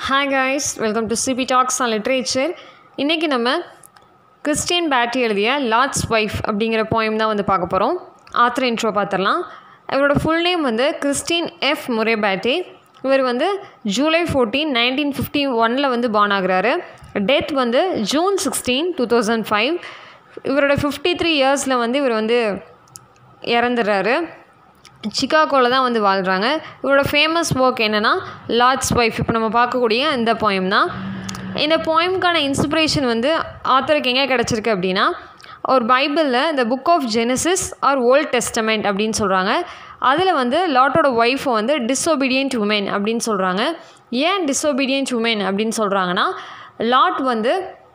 hi guys welcome to CB talks on literature இன்றைக்கி நம்ம Christian பேட்டி எழுதிய லார்ட்ஸ் ஒய்ஃப் அப்படிங்கிற போயம் தான் வந்து பார்க்க போகிறோம் ஆத்தர் இன்ட்ரோ பார்த்துடலாம் இவரோட ஃபுல் நேம் வந்து கிறிஸ்டின் எஃப் முரே பேட்டி இவர் வந்து ஜூலை ஃபோர்டீன் நைன்டீன் ஃபிஃப்டி ஒனில் வந்து பார்ன் ஆகுறாரு டெத் வந்து June sixteen two thousand five இவரோட ஃபிஃப்டி த்ரீ இயர்ஸில் வந்து இவர் வந்து இறந்துடுறாரு சிகாகோவில் தான் வந்து வாழ்கிறாங்க இவரோட ஃபேமஸ் ஒர்க் என்னென்னா லார்ட்ஸ் ஒய்ஃப் இப்போ நம்ம பார்க்கக்கூடிய இந்த போயம் தான் இந்த போயம்க்கான இன்ஸ்பிரேஷன் வந்து ஆத்தருக்கு எங்கே கிடச்சிருக்கு அப்படின்னா ஒரு பைபிளில் இந்த book of Genesis or Old Testament அப்படின்னு சொல்கிறாங்க அதில் வந்து லாட்டோட ஒய்ஃபை வந்து டிஸோபீடியன்ட் உமன் அப்படின்னு சொல்கிறாங்க ஏன் டிஸோபீடியன்ட் உமன் அப்படின்னு சொல்கிறாங்கன்னா லாட் வந்து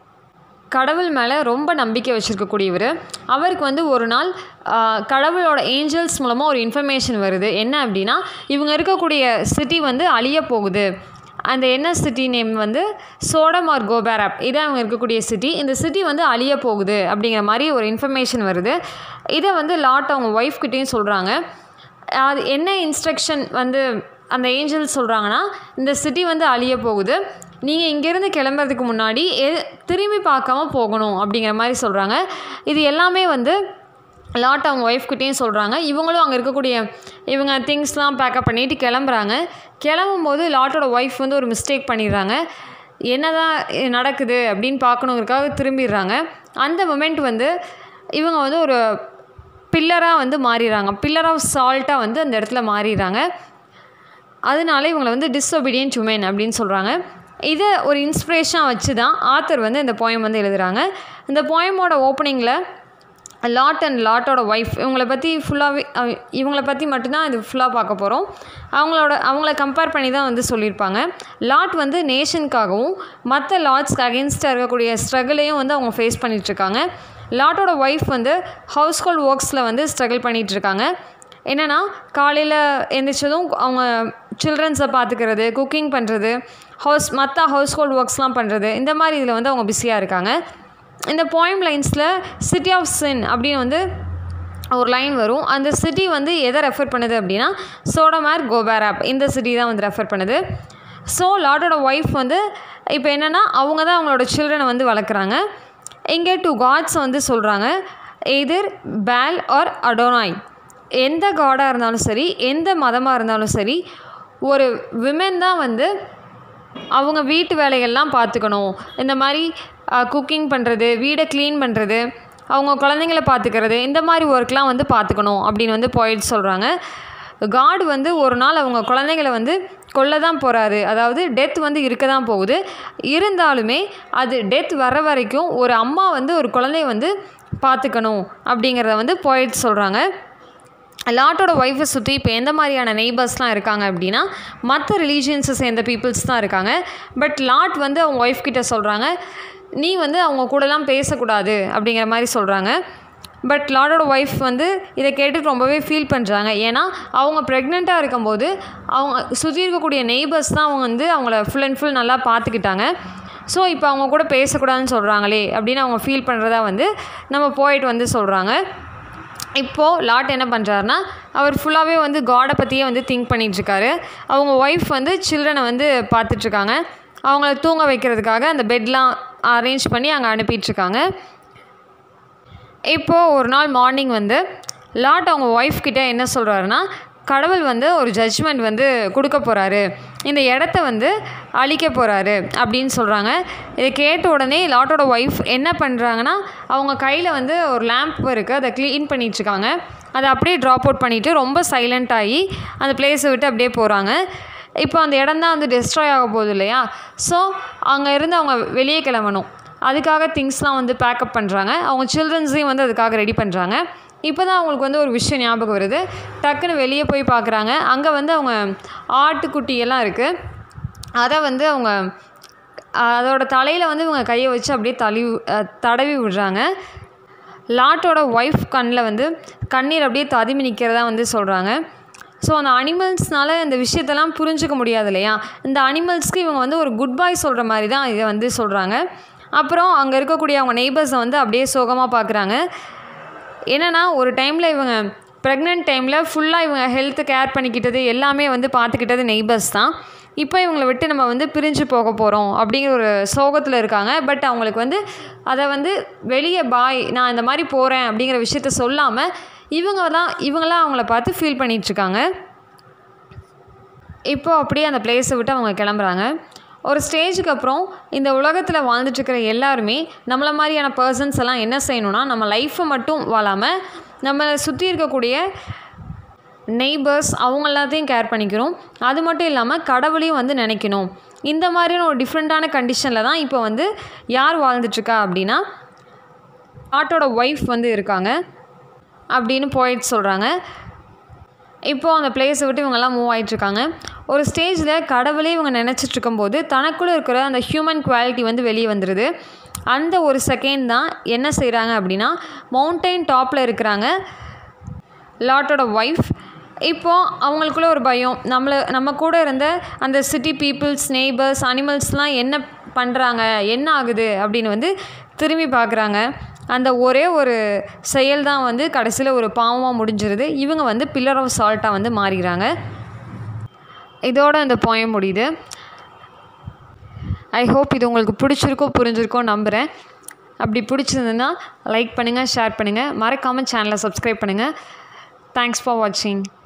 கடவுள் மேலே ரொம்ப நம்பிக்கை வச்சுருக்கக்கூடியவர் அவருக்கு வந்து ஒரு நாள் ஆஹ், கடவுளோட ஏஞ்சல்ஸ் மூலமாக ஒரு இன்ஃபர்மேஷன் வருது என்ன அப்படின்னா இவங்க இருக்கக்கூடிய சிட்டி வந்து அழிய போகுது அந்த என்ன சிட்டி நேம் வந்து சோடம் ஆர் கோபேராப் இதான் அவங்க இருக்கக்கூடிய சிட்டி இந்த சிட்டி வந்து அழிய போகுது அப்படிங்கிற மாதிரி ஒரு இன்ஃபர்மேஷன் வருது இதை வந்து லாட் அவங்க ஒய்ஃப்கிட்டேயும் சொல்கிறாங்க அது என்ன இன்ஸ்ட்ரக்ஷன் வந்து அந்த ஏஞ்சல் சொல்கிறாங்கன்னா இந்த சிட்டி வந்து அழிய போகுது நீங்கள் இங்கேருந்து கிளம்புறதுக்கு முன்னாடி எ திரும்பி பார்க்காம போகணும் அப்படிங்கிற மாதிரி சொல்கிறாங்க இது எல்லாமே வந்து லாட் அவங்க ஒய்ஃப்கிட்டேயும் சொல்கிறாங்க இவங்களும் அங்கே இருக்கக்கூடிய இவங்க திங்ஸ்லாம் பேக்கப் பண்ணிட்டு கிளம்புறாங்க கிளம்பும்போது லாட்டோட ஒய்ஃப் வந்து ஒரு மிஸ்டேக் பண்ணிடுறாங்க என்னதான் நடக்குது அப்படின்னு பார்க்கணுங்கிறதுக்காக திரும்பிடுறாங்க அந்த மொமெண்ட் வந்து இவங்க வந்து ஒரு பில்லராக வந்து மாறிடுறாங்க பில்லர் ஆஃப் சால்ட்டாக வந்து அந்த இடத்துல மாறிடுறாங்க அதனால இவங்களை வந்து டிஸ்ஒபீடியன்ட் உமன் அப்படின்னு சொல்கிறாங்க இதை ஒரு இன்ஸ்பிரேஷனாக வச்சு தான் ஆத்தர் வந்து இந்த போயம் வந்து எழுதுகிறாங்க இந்த போயமோட ஓப்பனிங்கில் லாட் அண்ட் லாட்டோட ஒய்ஃப் இவங்கள பற்றி ஃபுல்லாகவே இவங்கள பற்றி மட்டும்தான் இது ஃபுல்லாக பார்க்க போகிறோம் அவங்களோட அவங்கள கம்பேர் பண்ணி தான் வந்து சொல்லியிருப்பாங்க லாட் வந்து நேஷனுக்காகவும் மற்ற லாட்ஸ்க்கு அகேன்ஸ்டாக இருக்கக்கூடிய ஸ்ட்ரகிளையும் வந்து அவங்க ஃபேஸ் பண்ணிகிட்ருக்காங்க லாட்டோட ஒய்ஃப் வந்து ஹவுஸ் ஹோல்ட் ஒர்க்ஸில் வந்து ஸ்ட்ரகிள் பண்ணிகிட்ருக்காங்க என்னென்னா காலையில் எந்திரிச்சதும் அவங்க சில்ட்ரன்ஸை பார்த்துக்கிறது குக்கிங் பண்ணுறது ஹவுஸ் மற்ற ஹவுஸ் ஹோல்ட் ஒர்க்ஸ்லாம் பண்ணுறது இந்த மாதிரி இதில் வந்து அவங்க பிஸியாக இருக்காங்க இந்த போயம் லைன்ஸில் சிட்டி ஆஃப் சின் அப்படின்னு வந்து ஒரு லைன் வரும் அந்த சிட்டி வந்து எதை ரெஃபர் பண்ணுது அப்படின்னா சோடமேர் கோபேராப் இந்த சிட்டி தான் வந்து ரெஃபர் பண்ணுது ஸோ லாட்டோட ஒய்ஃப் வந்து இப்போ என்னென்னா அவங்க தான் அவங்களோட சில்ட்ரனை வந்து வளர்க்குறாங்க இங்கே டூ காட்ஸ் வந்து சொல்கிறாங்க எதிர் பேல் ஆர் அடோனாய் எந்த காடாக இருந்தாலும் சரி எந்த மதமாக இருந்தாலும் சரி ஒரு விமென் தான் வந்து அவங்க வீட்டு வேலைகள்லாம் பார்த்துக்கணும் இந்த மாதிரி குக்கிங் பண்ணுறது வீடை க்ளீன் பண்ணுறது அவங்க குழந்தைங்கள பார்த்துக்கிறது இந்த மாதிரி ஒர்க்லாம் வந்து பார்த்துக்கணும் அப்படின்னு வந்து போயிட்டு சொல்கிறாங்க காட் வந்து ஒரு நாள் அவங்க குழந்தைங்கள வந்து கொல்ல தான் போகிறாரு அதாவது டெத் வந்து இருக்க தான் போகுது இருந்தாலுமே அது டெத் வர வரைக்கும் ஒரு அம்மா வந்து ஒரு குழந்தைய வந்து பார்த்துக்கணும் அப்படிங்கிறத வந்து போயிட்டு சொல்கிறாங்க லாட்டோட ஒய்ஃபை சுற்றி இப்போ எந்த மாதிரியான நெய்பர்ஸ்லாம் இருக்காங்க அப்படின்னா மற்ற ரிலீஜியன்ஸை சேர்ந்த பீப்புள்ஸ் தான் இருக்காங்க பட் லாட் வந்து அவங்க ஒய்ஃப் கிட்ட சொல்கிறாங்க நீ வந்து அவங்க கூடலாம் பேசக்கூடாது அப்படிங்கிற மாதிரி சொல்கிறாங்க பட் லாடோட ஒய்ஃப் வந்து இதை கேட்டுட்டு ரொம்பவே ஃபீல் பண்ணுறாங்க ஏன்னா அவங்க ப்ரெக்னெண்ட்டாக இருக்கும்போது அவங்க சுற்றி இருக்கக்கூடிய நெய்பர்ஸ் தான் அவங்க வந்து அவங்கள ஃபுல் அண்ட் ஃபுல் நல்லா பார்த்துக்கிட்டாங்க ஸோ இப்போ அவங்க கூட பேசக்கூடாதுன்னு சொல்கிறாங்களே அப்படின்னு அவங்க ஃபீல் பண்ணுறதா வந்து நம்ம போயிட்டு வந்து சொல்கிறாங்க இப்போது லாட் என்ன பண்ணுறாருனா அவர் ஃபுல்லாகவே வந்து காடை பற்றியே வந்து திங்க் பண்ணிகிட்ருக்காரு அவங்க ஒய்ஃப் வந்து சில்ட்ரனை வந்து பார்த்துட்ருக்காங்க அவங்கள தூங்க வைக்கிறதுக்காக அந்த பெட்லாம் அரேஞ்ச் பண்ணி அங்கே அனுப்பிட்டுருக்காங்க இப்போது ஒரு நாள் மார்னிங் வந்து லாட் அவங்க ஒய்ஃப் கிட்ட என்ன சொல்கிறாருன்னா கடவுள் வந்து ஒரு ஜட்ஜ்மெண்ட் வந்து கொடுக்க போகிறாரு இந்த இடத்த வந்து அழிக்க போகிறாரு அப்படின்னு சொல்கிறாங்க இதை கேட்ட உடனே லாட்டோட ஒய்ஃப் என்ன பண்ணுறாங்கன்னா அவங்க கையில் வந்து ஒரு லேம்ப் இருக்குது அதை க்ளீன் பண்ணிகிட்ருக்காங்க அதை அப்படியே ட்ராப் அவுட் பண்ணிவிட்டு ரொம்ப சைலண்ட் ஆகி அந்த பிளேஸை விட்டு அப்படியே போகிறாங்க இப்போ அந்த இடம் தான் வந்து டெஸ்ட்ராய் ஆக போகுது இல்லையா ஸோ அங்கே இருந்து அவங்க வெளியே கிளம்பணும் அதுக்காக திங்ஸ்லாம் வந்து பேக்கப் பண்ணுறாங்க அவங்க சில்ட்ரன்ஸையும் வந்து அதுக்காக ரெடி பண்ணுறாங்க இப்போ தான் அவங்களுக்கு வந்து ஒரு விஷயம் ஞாபகம் வருது டக்குன்னு வெளியே போய் பார்க்குறாங்க அங்கே வந்து அவங்க ஆட்டுக்குட்டி எல்லாம் இருக்குது அதை வந்து அவங்க அதோட தலையில் வந்து இவங்க கையை வச்சு அப்படியே தளி தடவி விடுறாங்க லாட்டோட ஒய்ஃப் கண்ணில் வந்து கண்ணீர் அப்படியே ததுமி நிற்கிறதா வந்து சொல்கிறாங்க ஸோ அந்த அனிமல்ஸ்னால இந்த விஷயத்தெல்லாம் புரிஞ்சுக்க முடியாது இல்லையா இந்த அனிமல்ஸ்க்கு இவங்க வந்து ஒரு குட் பாய் சொல்கிற மாதிரி தான் இதை வந்து சொல்கிறாங்க அப்புறம் அங்கே இருக்கக்கூடிய அவங்க நெய்பர்ஸை வந்து அப்படியே சோகமாக பார்க்குறாங்க என்னென்னா ஒரு டைமில் இவங்க ப்ரெக்னென்ட் டைமில் ஃபுல்லாக இவங்க ஹெல்த்து கேர் பண்ணிக்கிட்டது எல்லாமே வந்து பார்த்துக்கிட்டது நெய்பர்ஸ் தான் இப்போ இவங்களை விட்டு நம்ம வந்து பிரிஞ்சு போக போகிறோம் அப்படிங்கிற ஒரு சோகத்தில் இருக்காங்க பட் அவங்களுக்கு வந்து அதை வந்து வெளியே பாய் நான் இந்த மாதிரி போகிறேன் அப்படிங்கிற விஷயத்த சொல்லாமல் இவங்க தான் இவங்களாம் அவங்கள பார்த்து ஃபீல் பண்ணிகிட்ருக்காங்க இப்போ அப்படியே அந்த பிளேஸை விட்டு அவங்க கிளம்புறாங்க ஒரு ஸ்டேஜுக்கு அப்புறம் இந்த உலகத்தில் வாழ்ந்துட்டுருக்கிற எல்லாருமே நம்மளை மாதிரியான பர்சன்ஸ் எல்லாம் என்ன செய்யணும்னா நம்ம லைஃப்பை மட்டும் வாழாமல் நம்மளை சுற்றி இருக்கக்கூடிய நெய்பர்ஸ் அவங்க எல்லாத்தையும் கேர் பண்ணிக்கிறோம் அது மட்டும் இல்லாமல் கடவுளையும் வந்து நினைக்கணும் இந்த மாதிரியான ஒரு டிஃப்ரெண்ட்டான கண்டிஷனில் தான் இப்போ வந்து யார் வாழ்ந்துட்டுருக்கா அப்படின்னா ஆட்டோட ஒய்ஃப் வந்து இருக்காங்க அப்படின்னு போயிட்டு சொல்கிறாங்க இப்போது அந்த பிளேஸை விட்டு இவங்கெல்லாம் மூவ் ஆகிட்டுருக்காங்க ஒரு ஸ்டேஜில் கடவுளே இவங்க நினச்சிட்டு இருக்கும்போது தனக்குள்ளே இருக்கிற அந்த ஹியூமன் குவாலிட்டி வந்து வெளியே வந்துடுது அந்த ஒரு செகண்ட் தான் என்ன செய்கிறாங்க அப்படின்னா மவுண்டைன் டாப்பில் இருக்கிறாங்க லாட்டோட ஒய்ஃப் இப்போது அவங்களுக்குள்ள ஒரு பயம் நம்மளை நம்ம கூட இருந்த அந்த சிட்டி பீப்புள்ஸ் நெய்பர்ஸ் அனிமல்ஸ்லாம் என்ன பண்ணுறாங்க என்ன ஆகுது அப்படின்னு வந்து திரும்பி பார்க்குறாங்க அந்த ஒரே ஒரு செயல் தான் வந்து கடைசியில் ஒரு பாவமாக முடிஞ்சிருது இவங்க வந்து பில்லர் ஆஃப் சால்ட்டாக வந்து மாறிடுறாங்க இதோட இந்த போயம் முடியுது ஐ ஹோப் இது உங்களுக்கு பிடிச்சிருக்கோ புரிஞ்சிருக்கோ நம்புகிறேன் அப்படி பிடிச்சிருந்ததுன்னா லைக் பண்ணுங்கள் ஷேர் பண்ணுங்கள் மறக்காமல் சேனலை சப்ஸ்கிரைப் பண்ணுங்கள் தேங்க்ஸ் ஃபார் வாட்சிங்